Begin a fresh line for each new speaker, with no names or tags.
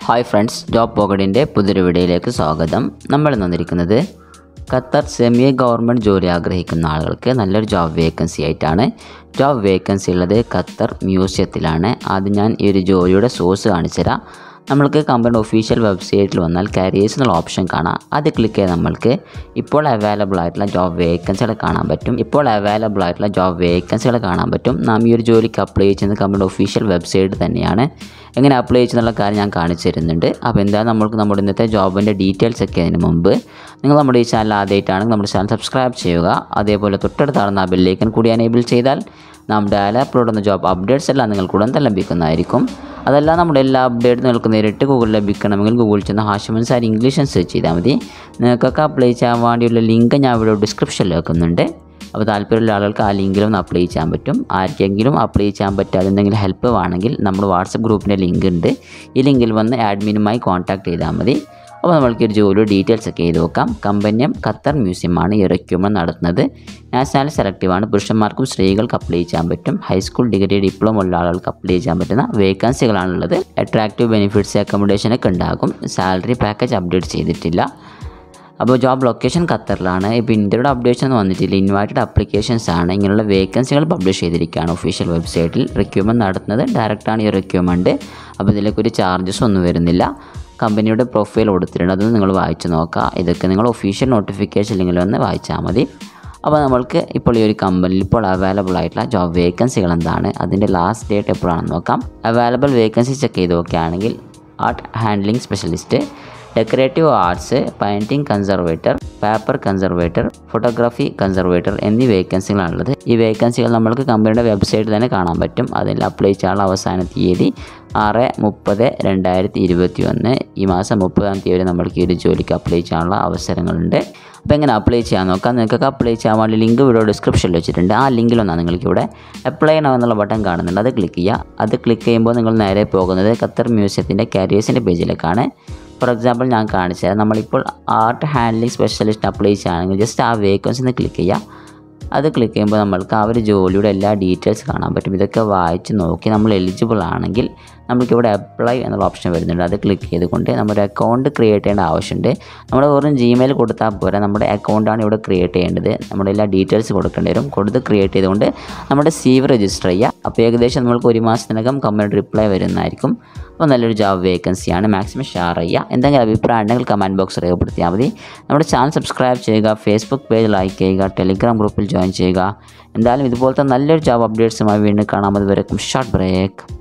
hi friends job പോക്കറ്റിൻ്റെ പുതിയൊരു വീഡിയോയിലേക്ക് സ്വാഗതം നമ്മൾ വന്നിരിക്കുന്നത് ഖത്തർ സെമി ഗവൺമെൻറ് ജോലി ആഗ്രഹിക്കുന്ന ആളുകൾക്ക് നല്ലൊരു ജോബ് വേക്കൻസി ആയിട്ടാണ് ജോബ് വേക്കൻസി ഉള്ളത് ഖത്തർ മ്യൂസിയത്തിലാണ് ആദ്യം ഞാൻ ഈ ഒരു ജോലിയുടെ സോഴ്സ് കാണിച്ചു തരാം നമ്മൾക്ക് കമ്പനിയുടെ ഒഫീഷ്യൽ വെബ്സൈറ്റിൽ വന്നാൽ കരിയേഴ്സ് എന്നുള്ള ഓപ്ഷൻ കാണാം അത് ക്ലിക്ക് ചെയ്ത് നമ്മൾക്ക് ഇപ്പോൾ അവൈലബിൾ ആയിട്ടുള്ള ജോബ് വേക്കൻസികൾ കാണാൻ പറ്റും ഇപ്പോൾ അവൈലബിൾ ആയിട്ടുള്ള ജോബ് വേക്കൻസികൾ കാണാൻ പറ്റും നാം ഈ ഒരു ജോലിക്ക് അപ്ലൈ ചെയ്യുന്നത് കമ്പനിയുടെ ഒഫീഷ്യൽ വെബ്സൈറ്റ് തന്നെയാണ് എങ്ങനെ അപ്ലൈ ചെയ്യുന്നുള്ള കാര്യം ഞാൻ കാണിച്ചു തരുന്നുണ്ട് അപ്പോൾ എന്തായാലും നമ്മൾക്ക് നമ്മുടെ ഇന്നത്തെ ജോബിൻ്റെ ഡീറ്റെയിൽസ് ഒക്കെ അതിന് മുമ്പ് നിങ്ങൾ നമ്മുടെ ഈ ചാനൽ ആദ്യമായിട്ടാണെങ്കിൽ നമ്മുടെ ചാനൽ സബ്സ്ക്രൈബ് ചെയ്യുക അതേപോലെ തൊട്ടടുത്താണെന്ന ആ ബെല്ലേക്കൻ കൂടി എനേബിൾ ചെയ്താൽ നാം ഡയൽ അപ്ലോഡ് ചെയ്യുന്ന ജോബ് അപ്ഡേറ്റ്സ് എല്ലാം നിങ്ങൾക്ക് ഉടൻ തന്നെ ലഭിക്കുന്നതായിരിക്കും അതല്ല നമ്മുടെ എല്ലാ അപ്ഡേറ്റും നിങ്ങൾക്ക് നേരിട്ട് ഗൂഗിൾ ലഭിക്കണമെങ്കിൽ ഗൂഗിൾ ചെന്ന് ഹാഷിമൻ സാർ ഇംഗ്ലീഷ് എന്ന് സെർച്ച് ചെയ്താൽ മതി നിങ്ങൾക്കൊക്കെ അപ്ലൈ ചെയ്യാൻ വേണ്ടിയുള്ള ലിങ്ക് ഞാൻ ഇവിടെ ഡിസ്ക്രിപ്ഷനിൽ വെക്കുന്നുണ്ട് അപ്പോൾ താല്പര്യമുള്ള ആളുകൾക്ക് ആ ലിങ്കിലും ഒന്ന് അപ്ലൈ ചെയ്യാൻ പറ്റും ആർക്കെങ്കിലും അപ്ലൈ ചെയ്യാൻ പറ്റാതെ എന്തെങ്കിലും ഹെൽപ്പ് വേണമെങ്കിൽ നമ്മുടെ വാട്സപ്പ് ഗ്രൂപ്പിൻ്റെ ലിങ്ക് ഉണ്ട് ഈ ലിങ്കിൽ വന്ന് അഡ്മിനുമായി കോൺടാക്ട് ചെയ്താൽ മതി അപ്പോൾ നമ്മൾക്ക് ഒരു ജോലി ഡീറ്റെയിൽസ് ഒക്കെ ചെയ്ത് നോക്കാം കമ്പനിയും ഖത്തർ മ്യൂസിയമാണ് ഈ റിക്രൂട്ട്മെൻറ്റ് നടത്തുന്നത് നാഷണൽ സെലക്റ്റീവാണ് പുരുഷന്മാർക്കും സ്ത്രീകൾക്ക് അപ്ലൈ ചെയ്യാൻ പറ്റും ഹൈസ്കൂൾ ഡിഗ്രി ഡിപ്ലോമ ഉള്ള ആളുകൾക്ക് അപ്ലൈ ചെയ്യാൻ പറ്റുന്ന വേക്കൻസികളാണുള്ളത് അട്രാക്റ്റീവ് ബെനിഫിറ്റ്സ് അക്കോമഡേഷനൊക്കെ ഉണ്ടാകും സാലറി പാക്കേജ് അപ്ഡേറ്റ് ചെയ്തിട്ടില്ല അപ്പോൾ ജോബ് ലൊക്കേഷൻ ഖത്തറിലാണ് ഇപ്പോൾ ഇന്ത്യയുടെ അപ്ഡേഷൻ ഒന്നും വന്നിട്ടില്ല ഇൻവൈറ്റഡ് അപ്ലിക്കേഷൻസ് ആണ് ഇങ്ങനെയുള്ള വേക്കൻസികൾ പബ്ലിഷ് ചെയ്തിരിക്കുകയാണ് ഒഫീഷ്യൽ വെബ്സൈറ്റിൽ റിക്രൂട്ട്മെൻറ്റ് നടത്തുന്നത് ഡയറക്റ്റാണ് ഈ റിക്രൂട്ട്മെൻറ്റ് അപ്പോൾ ഇതിലേക്ക് ഒരു ചാർജസ് ഒന്നും വരുന്നില്ല കമ്പനിയുടെ പ്രൊഫൈൽ കൊടുത്തിട്ടുണ്ട് അത് നിങ്ങൾ വായിച്ച് നോക്കുക ഇതൊക്കെ നിങ്ങൾ ഒഫീഷ്യൽ നോട്ടിഫിക്കേഷൻ ലിങ്കിൽ വന്ന് വായിച്ചാൽ മതി അപ്പോൾ നമ്മൾക്ക് ഇപ്പോൾ ഈ ഒരു കമ്പനിയിൽ ഇപ്പോൾ അവൈലബിൾ ആയിട്ടുള്ള ജോബ് വേക്കൻസികൾ എന്താണ് അതിൻ്റെ ലാസ്റ്റ് ഡേറ്റ് എപ്പോഴാണെന്ന് നോക്കാം അവൈലബിൾ വേക്കൻസി ചെക്ക് ചെയ്ത് നോക്കുകയാണെങ്കിൽ art handling specialist decorative arts painting conservator paper conservator photography conservator എന്നീ വേക്കൻസികളാണുള്ളത് ഈ വേക്കൻസികൾ നമ്മൾക്ക് കമ്പനിയുടെ വെബ്സൈറ്റിൽ തന്നെ കാണാൻ പറ്റും അതിൽ അപ്ലൈ ചെയ്യാനുള്ള അവസാന തീയതി ആറ് മുപ്പത് രണ്ടായിരത്തി ഇരുപത്തി ഒന്ന് ഈ മാസം മുപ്പതാം തീയതി വരെ നമ്മൾക്ക് ഈ ഒരു ജോലിക്ക് അപ്ലൈ ചെയ്യാനുള്ള അവസരങ്ങളുണ്ട് അപ്പോൾ എങ്ങനെ അപ്ലൈ ചെയ്യാൻ നോക്കാം നിങ്ങൾക്ക് അപ്ലൈ ചെയ്യാൻ വേണ്ടി ലിങ്ക് ഇവിടെ ഡിസ്ക്രിപ്ഷനിൽ വെച്ചിട്ടുണ്ട് ആ ലിങ്കിലൊന്നാണ് നിങ്ങൾക്ക് ഇവിടെ അപ്ലൈ ചെയ്യണമെന്നുള്ള ബട്ടൺ കാണുന്നുണ്ട് അത് ക്ലിക്ക് ചെയ്യുക അത് ക്ലിക്ക് ചെയ്യുമ്പോൾ നിങ്ങൾ നേരെ പോകുന്നത് ഖത്തർ മ്യൂസിയത്തിൻ്റെ കരിയേഴ്സിൻ്റെ പേജിലേക്കാണ് ഫോർ എക്സാമ്പിൾ ഞാൻ കാണിച്ചത് നമ്മളിപ്പോൾ ആർട്ട് ഹാൻഡ്ലിംഗ് സ്പെഷ്യലിസ്റ്റ് അപ്ലൈ ചെയ്യുകയാണെങ്കിൽ ജസ്റ്റ് ആ വേക്കൻസിന്ന് ക്ലിക്ക് ചെയ്യുക അത് ക്ലിക്ക് ചെയ്യുമ്പോൾ നമ്മൾക്ക് ആ ഒരു ജോലിയുടെ എല്ലാ ഡീറ്റെയിൽസ് കാണാൻ പറ്റും ഇതൊക്കെ വായിച്ച് നോക്കി നമ്മൾ എലിജിബിൾ ആണെങ്കിൽ നമുക്ക് ഇവിടെ അപ്ലൈ എന്നുള്ള ഓപ്ഷൻ വരുന്നുണ്ട് അത് ക്ലിക്ക് ചെയ്തുകൊണ്ട് നമ്മുടെ അക്കൗണ്ട് ക്രിയേറ്റ് ചെയ്യേണ്ട ആവശ്യമുണ്ട് നമ്മൾ വെറും ജിമെയിൽ കൊടുത്താൽ പോരാ നമ്മുടെ അക്കൗണ്ടാണ് ഇവിടെ ക്രിയേറ്റ് ചെയ്യേണ്ടത് നമ്മുടെ എല്ലാ ഡീറ്റെയിൽസ് കൊടുക്കേണ്ടി വരും കൊടുത്ത് ക്രിയേറ്റ് ചെയ്തുകൊണ്ട് നമ്മുടെ സീവ് രജിസ്റ്റർ ചെയ്യുക അപ്പോൾ ഏകദേശം നമ്മൾക്ക് ഒരു മാസത്തിനകം കമ്പനി റിപ്ലൈ വരുന്നതായിരിക്കും അപ്പോൾ നല്ലൊരു ജോബ് വേക്കൻസിയാണ് മാക്സിമം ഷെയർ ചെയ്യുക എന്തെങ്കിലും അഭിപ്രായം ഉണ്ടെങ്കിൽ കമൻറ്റ് ബോക്സ് രേഖപ്പെടുത്തിയാൽ മതി നമ്മുടെ ചാനൽ സബ്സ്ക്രൈബ് ചെയ്യുക ഫേസ്ബുക്ക് പേജ് ലൈക്ക് ചെയ്യുക ടെലിഗ്രാം ഗ്രൂപ്പിൽ ജോയിൻ ചെയ്യുക എന്തായാലും ഇതുപോലത്തെ നല്ലൊരു ജോബ് അപ്ഡേറ്റ്സുമായി വീണ്ടും കാണാം അതുവരെ ഷോർട്ട് ബ്രേക്ക്